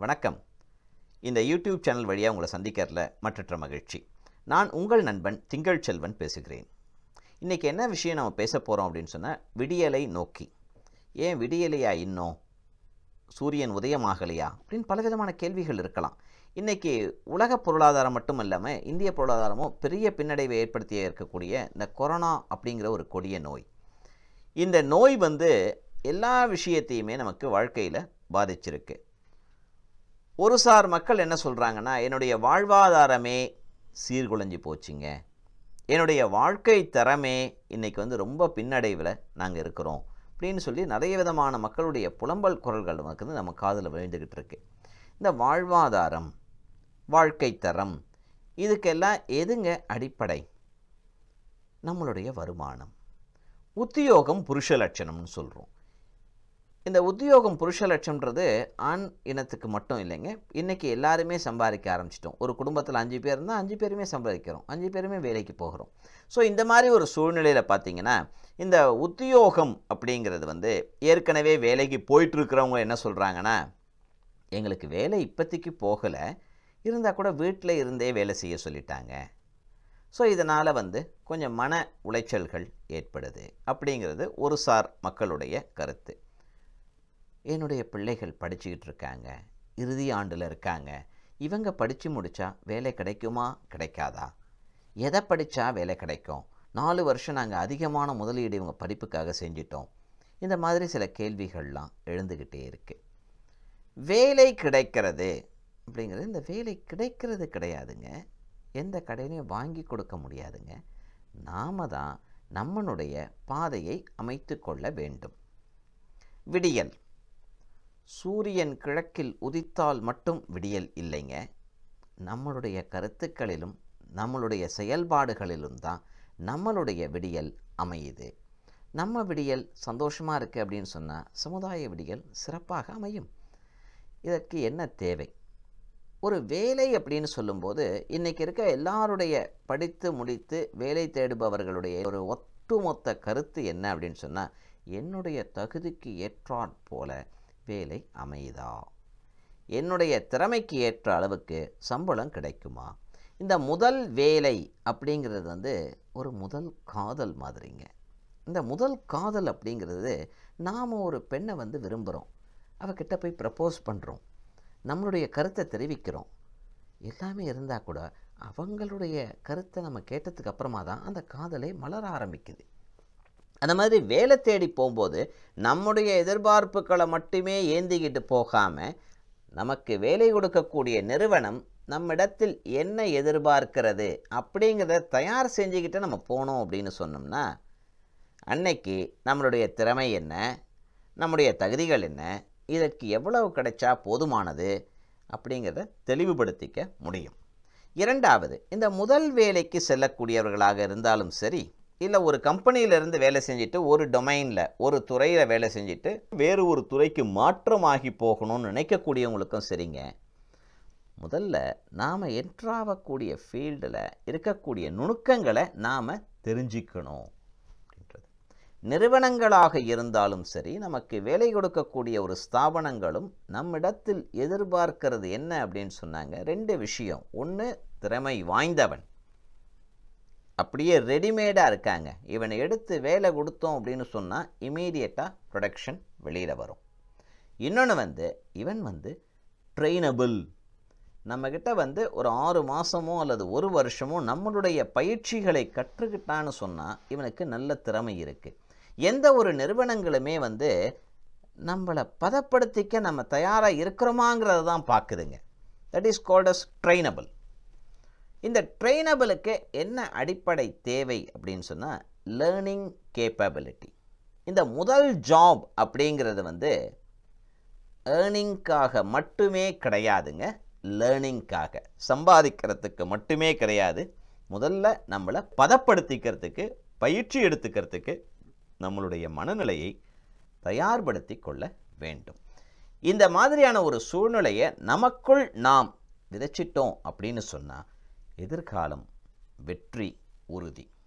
வணக்கம் இந்த YouTube channel வழியாக உங்களை சந்திக்கிறதுல மற்றற்ற மகிழ்ச்சி நான் உங்கள் நண்பன் திங்கள் செல்வன் பேசுகிறேன் இன்றைக்கி என்ன விஷயம் நம்ம பேச போகிறோம் அப்படின்னு சொன்னால் விடியலை நோக்கி ஏன் விடியலையா இன்னும் சூரியன் உதயமாகலையா அப்படின்னு பலவிதமான கேள்விகள் இருக்கலாம் இன்றைக்கி உலக பொருளாதாரம் மட்டும் இல்லாமல் இந்திய பொருளாதாரமும் பெரிய பின்னடைவை ஏற்படுத்தி இருக்கக்கூடிய இந்த கொரோனா அப்படிங்கிற ஒரு கொடிய நோய் இந்த நோய் வந்து எல்லா விஷயத்தையுமே நமக்கு வாழ்க்கையில் பாதிச்சிருக்கு ஒரு சார் மக்கள் என்ன சொல்கிறாங்கன்னா என்னுடைய வாழ்வாதாரமே சீர்குலைஞ்சு போச்சுங்க என்னுடைய வாழ்க்கை தரமே இன்றைக்கி வந்து ரொம்ப பின்னடைவில் நாங்கள் இருக்கிறோம் அப்படின்னு சொல்லி நிறைய விதமான மக்களுடைய புலம்பல் குரல்கள் நமக்கு வந்து நம்ம காதில் விழுந்துக்கிட்டு இருக்கு இந்த வாழ்வாதாரம் வாழ்க்கை தரம் இதுக்கெல்லாம் எதுங்க அடிப்படை நம்மளுடைய வருமானம் உத்தியோகம் புருஷ லட்சணம்னு சொல்கிறோம் இந்த உத்தியோகம் புருஷ லட்சம்ன்றது ஆண் இனத்துக்கு மட்டும் இல்லைங்க இன்றைக்கி எல்லாருமே சம்பாதிக்க ஆரம்பிச்சிட்டோம் ஒரு குடும்பத்தில் அஞ்சு பேர் இருந்தால் அஞ்சு பேருமே சம்பாதிக்கிறோம் அஞ்சு பேருமே வேலைக்கு போகிறோம் ஸோ இந்த மாதிரி ஒரு சூழ்நிலையில் பார்த்தீங்கன்னா இந்த உத்தியோகம் அப்படிங்கிறது வந்து ஏற்கனவே வேலைக்கு போயிட்டுருக்கிறவங்க என்ன சொல்கிறாங்கன்னா எங்களுக்கு வேலை இப்போதைக்கு போகலை இருந்தால் கூட வீட்டில் இருந்தே வேலை செய்ய சொல்லிட்டாங்க ஸோ இதனால் வந்து கொஞ்சம் மன உளைச்சல்கள் ஏற்படுது அப்படிங்கிறது ஒரு சார் மக்களுடைய கருத்து என்னுடைய பிள்ளைகள் படிச்சுக்கிட்டு இருக்காங்க இறுதி ஆண்டில் இருக்காங்க இவங்க படித்து முடித்தா வேலை கிடைக்குமா கிடைக்காதா எதை படித்தா வேலை கிடைக்கும் நாலு வருஷம் நாங்கள் அதிகமான முதலீடு இவங்க படிப்புக்காக செஞ்சிட்டோம் இந்த மாதிரி சில கேள்விகள்லாம் எழுந்துக்கிட்டே இருக்குது வேலை கிடைக்கிறது அப்படிங்கிறது இந்த வேலை கிடைக்கிறது கிடையாதுங்க எந்த கடையிலையும் வாங்கி கொடுக்க முடியாதுங்க நாம தான் நம்மளுடைய பாதையை அமைத்து கொள்ள வேண்டும் விடியல் சூரியன் கிழக்கில் உதித்தால் மட்டும் விடியல் இல்லைங்க நம்மளுடைய கருத்துக்களிலும் நம்மளுடைய செயல்பாடுகளிலும் தான் நம்மளுடைய விடியல் அமையுது நம்ம விடியல் சந்தோஷமாக இருக்குது அப்படின்னு சொன்னால் சமுதாய விடியல் சிறப்பாக அமையும் இதற்கு என்ன தேவை ஒரு வேலை அப்படின்னு சொல்லும்போது இன்றைக்கி இருக்க எல்லாருடைய படித்து முடித்து வேலை தேடுபவர்களுடைய ஒரு ஒட்டுமொத்த கருத்து என்ன அப்படின்னு சொன்னால் என்னுடைய தகுதிக்கு ஏற்றாற் போல வேலை அமையுதா என்னுடைய திறமைக்கு ஏற்ற அளவுக்கு சம்பளம் கிடைக்குமா இந்த முதல் வேலை அப்படிங்கிறது வந்து ஒரு முதல் காதல் மாதிரிங்க இந்த முதல் காதல் அப்படிங்கிறது நாம் ஒரு பெண்ணை வந்து விரும்புகிறோம் அவகிட்ட போய் ப்ரப்போஸ் பண்ணுறோம் நம்மளுடைய கருத்தை தெரிவிக்கிறோம் எல்லாமே இருந்தால் கூட அவங்களுடைய கருத்தை நம்ம கேட்டதுக்கு அப்புறமா தான் அந்த காதலை மலர ஆரம்பிக்குது அந்த மாதிரி வேலை தேடி போகும்போது நம்முடைய எதிர்பார்ப்புகளை மட்டுமே ஏந்திக்கிட்டு போகாமல் நமக்கு வேலை கொடுக்கக்கூடிய நிறுவனம் நம்மிடத்தில் என்ன எதிர்பார்க்கிறது அப்படிங்கிறத தயார் செஞ்சுக்கிட்டு நம்ம போனோம் அப்படின்னு சொன்னோம்னா அன்னைக்கு நம்மளுடைய திறமை என்ன நம்முடைய தகுதிகள் என்ன இதற்கு எவ்வளவு கிடைச்சா போதுமானது அப்படிங்கிறத தெளிவுபடுத்திக்க முடியும் இரண்டாவது இந்த முதல் வேலைக்கு செல்லக்கூடியவர்களாக இருந்தாலும் சரி இல்லை ஒரு கம்பெனியிலேருந்து வேலை செஞ்சுட்டு ஒரு டொமைனில் ஒரு துறையில் வேலை செஞ்சுட்டு வேறு ஒரு துறைக்கு மாற்றமாகி போகணும்னு நினைக்கக்கூடியவங்களுக்கும் சரிங்க முதல்ல நாம் என்ட்ராகக்கூடிய ஃபீல்டில் இருக்கக்கூடிய நுணுக்கங்களை நாம் தெரிஞ்சிக்கணும் அப்படின்றது நிறுவனங்களாக இருந்தாலும் சரி நமக்கு வேலை கொடுக்கக்கூடிய ஒரு ஸ்தாபனங்களும் நம்மிடத்தில் எதிர்பார்க்கிறது என்ன அப்படின்னு சொன்னாங்க ரெண்டு விஷயம் ஒன்று திறமை வாய்ந்தவன் அப்படியே ரெடிமேடாக இருக்காங்க இவனை எடுத்து வேலை கொடுத்தோம் அப்படின்னு சொன்னால் இமீடியட்டாக ப்ரொடக்ஷன் வெளியில் வரும் இன்னொன்று வந்து இவன் வந்து ட்ரெயினபிள் நம்மக்கிட்ட வந்து ஒரு ஆறு மாதமோ அல்லது ஒரு வருஷமோ நம்மளுடைய பயிற்சிகளை கற்றுக்கிட்டான்னு சொன்னால் இவனுக்கு நல்ல திறமை இருக்குது எந்த ஒரு நிறுவனங்களுமே வந்து நம்மளை பதப்படுத்திக்க நம்ம தயாராக இருக்கிறோமாங்கிறத தான் பார்க்குதுங்க that is called as trainable இந்த ட்ரெயினபிளுக்கு என்ன அடிப்படை தேவை அப்படின்னு சொன்னால் லேர்னிங் கேப்பபிலிட்டி இந்த முதல் ஜாப் அப்படிங்கிறது வந்து ஏர்னிங்காக மட்டுமே கிடையாதுங்க லேர்னிங்காக சம்பாதிக்கிறதுக்கு மட்டுமே கிடையாது முதல்ல நம்மளை பதப்படுத்திக்கிறதுக்கு பயிற்சி எடுத்துக்கிறதுக்கு நம்மளுடைய மனநிலையை தயார்படுத்தி கொள்ள வேண்டும் இந்த மாதிரியான ஒரு சூழ்நிலையை நமக்குள் நாம் விதைச்சிட்டோம் அப்படின்னு சொன்னால் எதிர்காலம் வெற்றி உறுதி